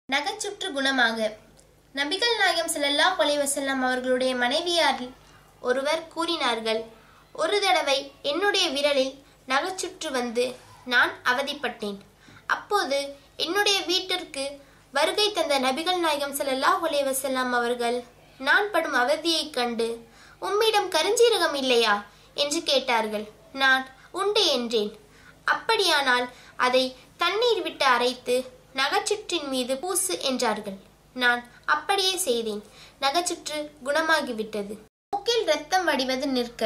நகைச்சுற்று குணமாக நபிகள் நாயகம் ஸல்லல்லாஹு அலைஹி வஸல்லம் அவர்களுடைய மனைவியாரில் ஒருவர் கூறினார்கள் ஒரு தடவை என்னுடைய விரலில் நகைச்சுற்று வந்து நான் அவதிப்பட்டேன் அப்போது என்னுடைய வீட்டிற்கு வருகை தந்த நபிகள் நாயகம் ஸல்லல்லாஹு அலைஹி வஸல்லம் அவர்கள் நான் படும் அவதியைக் கண்டு உம்மிடம் கருஞ்சீரகம் இல்லையா என்று கேட்டார்கள் நான் உண்டு என்றேன் அப்படியானால் அதை தண்ணீர் விட்டு அரைத்து நகைச்சுற்றின் மீது பூசு என்றார்கள் நான் அப்படியே செய்தேன் நகைச்சுற்று குணமாகிவிட்டது மூக்கில் ரத்தம் வடிவது நிற்க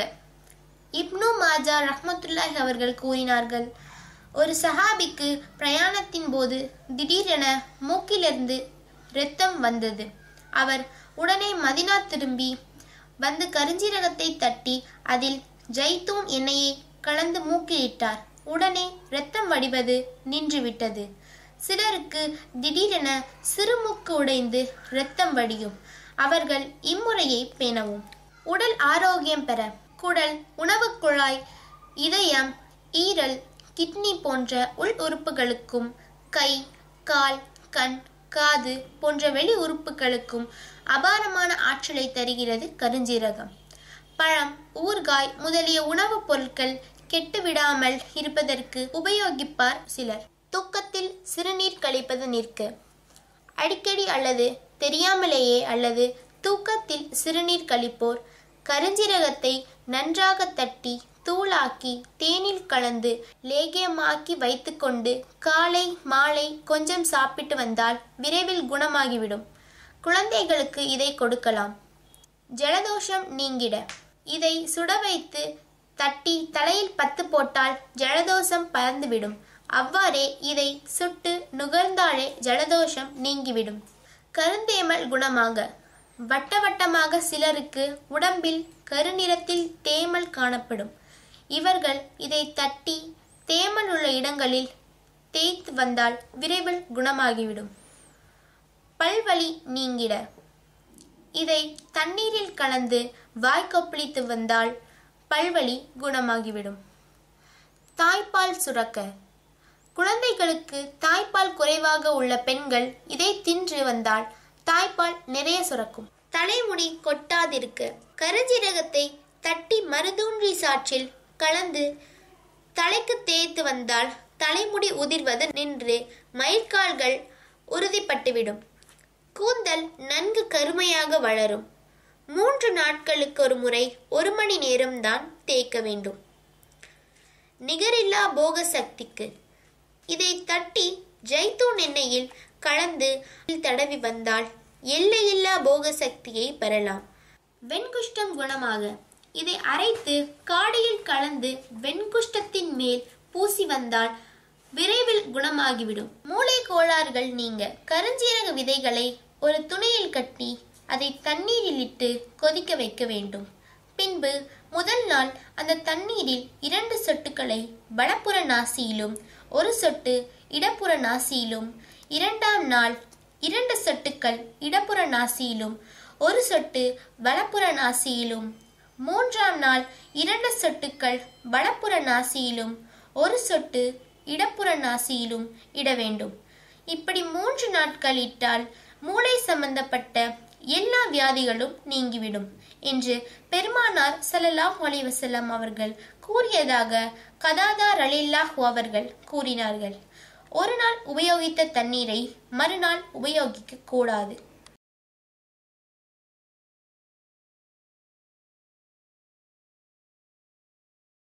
இப்னு மாஜா ரஹ்மத்துல்லாஹி அவர்கள் கூறினார்கள் ஒரு சஹாபிக்கு பிரயாணத்தின் போது திடீரென மூக்கிலிருந்து இரத்தம் வந்தது அவர் உடனே மதினா திரும்பி வந்து கருஞ்சீரகத்தை தட்டி அதில் ஜைத்தூன் எண்ணெயை கலந்து மூக்கிலிட்டார் உடனே இரத்தம் வடிவது நின்றுவிட்டது சிலருக்கு திடீரென சிறுமூக்கு உடைந்து இரத்தம் வடியும் அவர்கள் இம்முறையை பேணவும் உடல் ஆரோக்கியம் பெற குடல் உணவுக் குழாய் இதயம் ஈரல் கிட்னி போன்ற உள் உறுப்புகளுக்கும் கை கால் கண் காது போன்ற வெளி உறுப்புகளுக்கும் அபாரமான ஆற்றலை தருகிறது கருஞ்சீரகம் பழம் ஊறுகாய் முதலிய உணவுப் பொருட்கள் கெட்டுவிடாமல் இருப்பதற்கு உபயோகிப்பார் சிலர் தூக்கத்தில் சிறுநீர் கழிப்பது நிற்க அடிக்கடி அல்லது தெரியாமலேயே அல்லது தூக்கத்தில் சிறுநீர் கழிப்போர் கருஞ்சீரகத்தை நன்றாக தட்டி தூளாக்கி தேனில் கலந்து லேகியமாக்கி வைத்துக்கொண்டு காலை மாலை கொஞ்சம் சாப்பிட்டு வந்தால் விரைவில் குணமாகிவிடும் குழந்தைகளுக்கு இதை கொடுக்கலாம் ஜலதோஷம் நீங்கிட இதை சுட வைத்து தட்டி தலையில் பத்து போட்டால் ஜலதோஷம் பறந்துவிடும் அவ்வாறே இதை சுட்டு நுகர்ந்தாலே ஜலதோஷம் நீங்கிவிடும் கருந்தேமல் குணமாக வட்ட வட்டமாக சிலருக்கு உடம்பில் கருநிறத்தில் தேமல் காணப்படும் இவர்கள் இதை தட்டி தேமல் உள்ள இடங்களில் தேய்த்து வந்தால் விரைவில் குணமாகிவிடும் பல்வலி நீங்கிட இதை தண்ணீரில் கலந்து வாய்க்கொப்பளித்து வந்தால் பல்வலி குணமாகிவிடும் தாய்ப்பால் சுரக்க குழந்தைகளுக்கு தாய்ப்பால் குறைவாக உள்ள பெண்கள் இதை தின்று வந்தால் தாய்ப்பால் நிறைய சுரக்கும் தலைமுடி கொட்டாதிருக்க கருஞ்சீரகத்தை தட்டி மருதூன்றி சாற்றில் கலந்து தலைக்கு தேய்த்து வந்தால் தலைமுடி உதிர்வது நின்று மயிர்கால்கள் உறுதிப்பட்டுவிடும் கூந்தல் நன்கு கருமையாக வளரும் மூன்று நாட்களுக்கு ஒரு முறை ஒரு மணி நேரம்தான் தேய்க்க வேண்டும் நிகரில்லா போக சக்திக்கு இதை தட்டி ஜைத்தூன் எண்ணெயில் கலந்து தடவி வந்தால் எல்லையில்லா போக சக்தியை பெறலாம் வெண்குஷ்டம் குணமாக இதை அரைத்து காடியில் கலந்து வெண்குஷ்டத்தின் மேல் பூசி வந்தால் விரைவில் குணமாகிவிடும் மூளை கோளாறுகள் நீங்க கருஞ்சீரக விதைகளை ஒரு துணியில் கட்டி அதை தண்ணீரில் இட்டு கொதிக்க வைக்க வேண்டும் பின்பு முதல் நாள் அந்த தண்ணீரில் இரண்டு சொட்டுக்களை வலப்புற நாசியிலும் ஒரு சொட்டு இடப்புற நாசியிலும் இரண்டாம் நாள் இரண்டு சொட்டுக்கள் இடப்புற நாசியிலும் ஒரு சொட்டு வலப்புற நாசியிலும் மூன்றாம் நாள் இரண்டு சொட்டுக்கள் வலப்புற நாசியிலும் ஒரு சொட்டு இடப்புற நாசியிலும் இட வேண்டும் இப்படி மூன்று நாட்கள் இட்டால் மூளை சம்பந்தப்பட்ட எல்லா வியாதிகளும் நீங்கிவிடும் என்று பெருமானார் ஸல்லல்லாஹு அலைஹி வஸல்லம் அவர்கள் கூறியதாக கதாதார் அலில்லாஹு அவர்கள் கூறினார்கள் ஒரு நாள் உபயோகித்த தண்ணீரை மறுநாள் உபயோகிக்க கூடாது